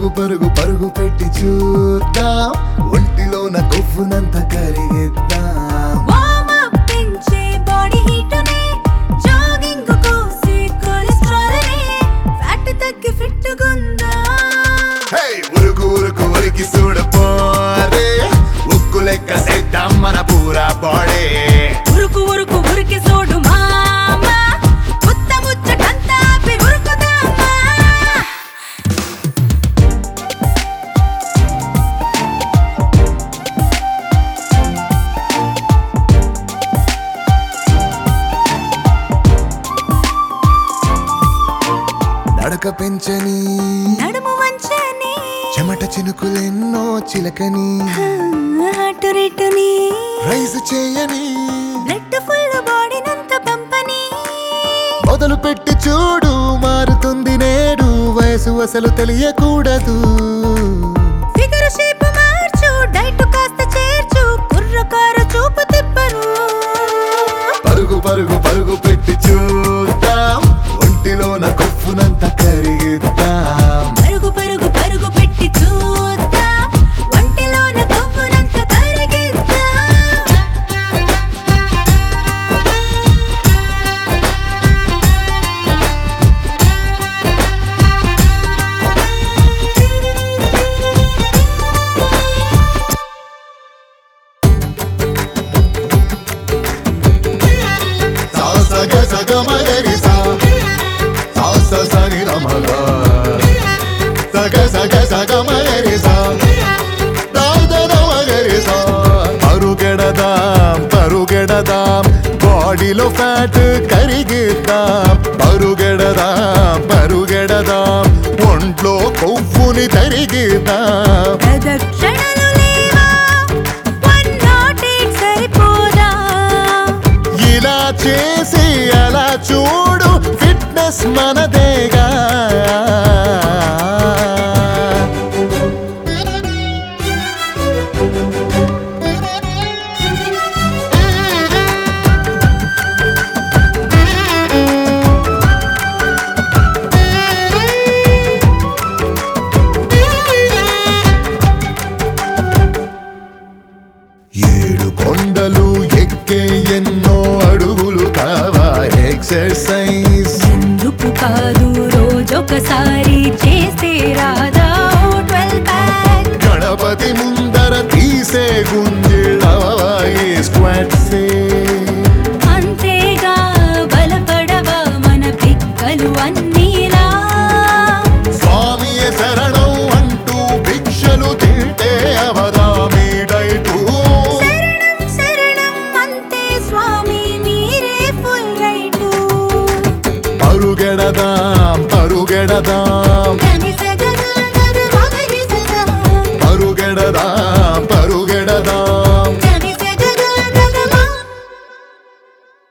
పరుగు పరుగు పరుగు పెట్టి చూద్దాం ఒంటిలోన కొవ్వునంత కరిగిద్దాం వార్మ్ అప్ పెంచే బాడీ హీట్ నే జాగింగ్ కోసి కొలెస్ట్రాల్ నే ఫ్యాట్ తగ్గి ఫిట్ గుందా హే ఉరుకు ఉరుకు ఉరికి చూడపోరే ఉక్కు లెక్క సెద్దాం మన పూరా బాడీ ఉరుకు ఉరుకు ఉరికి చూడు మామా ముత్త ముచ్చటంతా ఆపి ఉరుకుదామా నడక పెంచని నడుము వంచని చెమట చినుకులెన్నో చిలకని అటు రిటుని రైస్ చేయని బ్లడ్ ఫుల్ బాడీనంత పంపని మొదలు పెట్టి చూడు మారుతుంది నేడు వయసు అసలు తెలియకూడదు ఫిగర్ షేప్ మార్చు డైట్ కాస్త చేర్చు కుర్రకారు చూపు తిప్పరు పరుగు పరుగు పరుగు పెట్టి చూద్దాం ఒంటిలోన కొప్పునంత కరిగిద్దాం పరుగు పరుగు పరుగు పెట్టి చూద్దా ఒంటిలోన కొవ్వునంత కరిగిద్దా సాస గస గమగరి సా సాస సని రమగ సగ సగ సగ మగరి సా దాద రమగరి సా పరుగెడదాం పరుగెడదాం బాడీలో ఫ్యాట్ కరిగిద్దాం పరుగెడదాం పరుగెడదాం ఒంట్లో కొవ్వుని తరిగిద్దాం ప్రదక్షిణలు లేవా వన్ నాట్ ఎయిట్ సరిపోదా ఇలా చేసి అలా చూడు ఫిట్నెస్ మనదేగా ఏడు కొండలు ఎక్కే ఎన్నో అడుగులు కావా ఎక్సర్సైజ్ ఎందుకు కాదు రోజొకసారి చేస్తే రాదా ట్వెల్వ్ ప్యాక్ గణపతి ముందర తీసే గుంజిళ్ళవా స్క్వాట్సే అంతేగా బలపడవా మన పిక్కలు అన్నీలా స్వామియ శరణం అంటూ భిక్షలు తింటే అవదామి డైటు శరణం శరణం అంతే స్వామి మీరే ఫుల్ రైటు పరుగెడదాం పరుగెడదాం